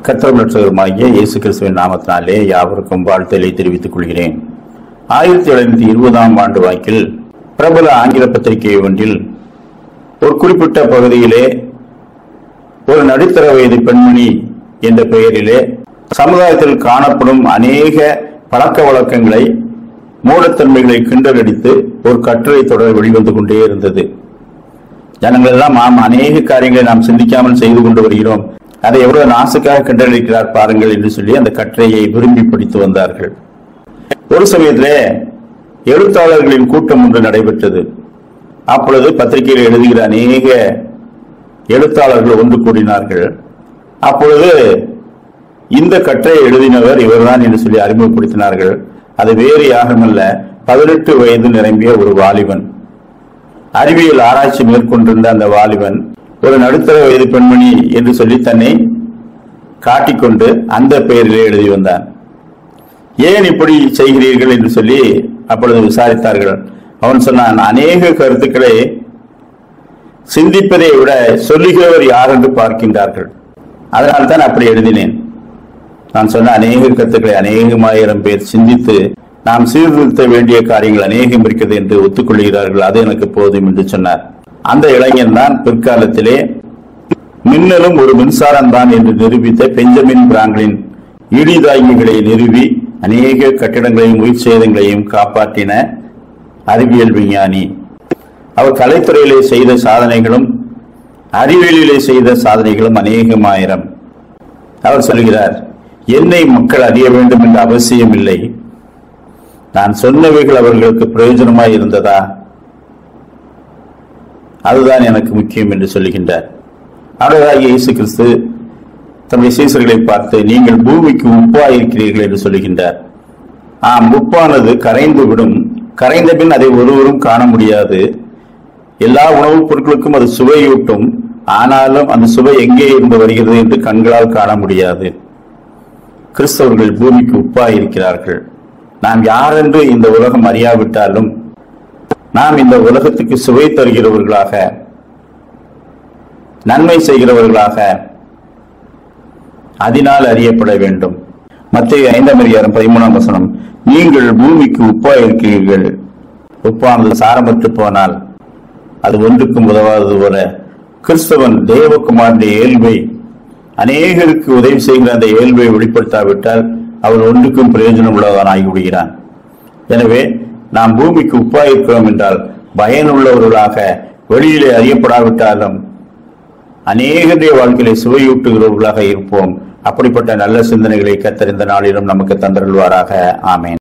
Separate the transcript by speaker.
Speaker 1: கத்திரமற்றவருமாகிய இயேசு கிறிஸ்துவின் நாமத்தினாலே யாவருக்கும் வாழ்த்தலை தெரிவித்துக் கொள்கிறேன் ஆயிரத்தி தொள்ளாயிரத்தி இருபதாம் ஆண்டு வாக்கில் பிரபல ஆங்கில பத்திரிகை ஒன்றில் ஒரு குறிப்பிட்ட பகுதியிலே ஒரு நடுத்தர வயது பெண்மணி என்ற பெயரிலே சமுதாயத்தில் காணப்படும் அநேக பழக்க வழக்கங்களை மூடத்தன்மைகளை கிண்டலடித்து ஒரு கட்டுரை தொடர் வெளிவந்து கொண்டே இருந்தது ஜனங்கள் எல்லாம் ஆம் அநேக காரியங்களை நாம் சிந்திக்காமல் செய்து கொண்டு வருகிறோம் அதை எவ்வளவு நாசுக்காக கிண்டலடிக்கிறார் பாருங்கள் என்று சொல்லி அந்த கட்டுரையை விரும்பி படித்து வந்தார்கள் ஒரு சமயத்திலே எழுத்தாளர்களின் கூட்டம் ஒன்று நடைபெற்றது அப்பொழுது பத்திரிகையில் எழுதுகிற அநேக எழுத்தாளர்கள் ஒன்று கூடினார்கள் அப்பொழுது இந்த கட்டுரையை எழுதினவர் இவர்தான் என்று சொல்லி அறிமுகப்படுத்தினார்கள் அது வேறு யாருமல்ல பதினெட்டு வயது நிரம்பிய ஒரு வாலிபன் அறிவியல் ஆராய்ச்சி மேற்கொண்டிருந்த அந்த வாலிபன் ஒரு நடுத்தர வயது பெண்மணி என்று சொல்லி தன்னை காட்டிக்கொண்டு அந்த பெயரிலே எழுதி வந்தான் ஏன் இப்படி செய்கிறீர்கள் என்று சொல்லி அப்பொழுது விசாரித்தார்கள் அவன் சொன்னான் அநேக கருத்துக்களை சிந்திப்பதை விட சொல்லுகிறவர் யார் என்று பார்க்கின்றார்கள் அதனால் தான் அப்படி எழுதினேன் நான் சொன்ன அநேக கருத்துக்களை அநேகமாயிரம் பேர் சிந்தித்து நாம் சீர்திருத்த வேண்டிய காரியங்கள் அநேகம் இருக்கிறது என்று ஒத்துக்கொள்கிறார்கள் அது எனக்கு போதும் என்று சொன்னார் அந்த இளைஞன் தான் பிற்காலத்திலே மின்னலும் ஒரு மின்சாரம் தான் என்று நிரூபித்த பெஞ்சமின் பிராங்க்லின் இடிதாங்கிகளை நிறுவி அநேக கட்டிடங்களையும் உயிர் சேதங்களையும் காப்பாற்றின அறிவியல் விஞ்ஞானி அவர் கலைத்துறையிலே செய்த சாதனைகளும் அறிவியலிலே செய்த சாதனைகளும் அநேகமாயிரம் அவர் சொல்கிறார் என்னை மக்கள் அறிய வேண்டும் என்ற அவசியம் இல்லை நான் சொன்னவைகள் அவர்களுக்கு பிரயோஜனமாய் இருந்ததா அதுதான் எனக்கு முக்கியம் என்று சொல்லுகின்றார் ஆண்டவராகிய இயேசு கிறிஸ்து தம்முடைய சீசர்களை பார்த்து நீங்கள் பூமிக்கு உப்பாய் இருக்கிறீர்கள் என்று சொல்லுகின்றார் ஆம் உப்பானது கரைந்து விடும் கரைந்த பின் அதை ஒருவரும் காண முடியாது எல்லா உணவுப் பொருட்களுக்கும் அது சுவையூட்டும் ஆனாலும் அந்த சுவை எங்கே இருந்து வருகிறது என்று கண்களால் காண முடியாது கிறிஸ்தவர்கள் பூமிக்கு உப்பாய் இருக்கிறார்கள் நாம் யாரென்று இந்த உலகம் அறியாவிட்டாலும் நாம் இந்த உலகத்துக்கு சுவை தருகிறவர்களாக நன்மை செய்கிறவர்களாக அதனால் அறியப்பட வேண்டும் மத்திய ஐந்தாம் அதிகாரம் பதிமூணாம் வசனம் நீங்கள் பூமிக்கு உப்பாய் இருக்கிறீர்கள் உப்பானது சாரமற்று போனால் அது ஒன்றுக்கும் உதவாதது போல கிறிஸ்தவன் தேவகுமாரனுடைய இயல்பை அநேகருக்கு உதவி செய்கிற அந்த இயல்பை வெளிப்படுத்தாவிட்டால் அவன் ஒன்றுக்கும் பிரயோஜனம் உள்ளவன் ஆகிவிடுகிறான் எனவே நாம் பூமிக்கு உப்பாய் இருக்கிறோம் என்றால் பயனுள்ளவர்களாக வெளியிலே அறியப்படாவிட்டாலும் அநேகருடைய வாழ்க்கையிலே சுவையூட்டுகிறவர்களாக இருப்போம் அப்படிப்பட்ட நல்ல சிந்தனைகளை கத்தறிந்த நாளிலும் நமக்கு தந்தருள்வாராக ஆமேன்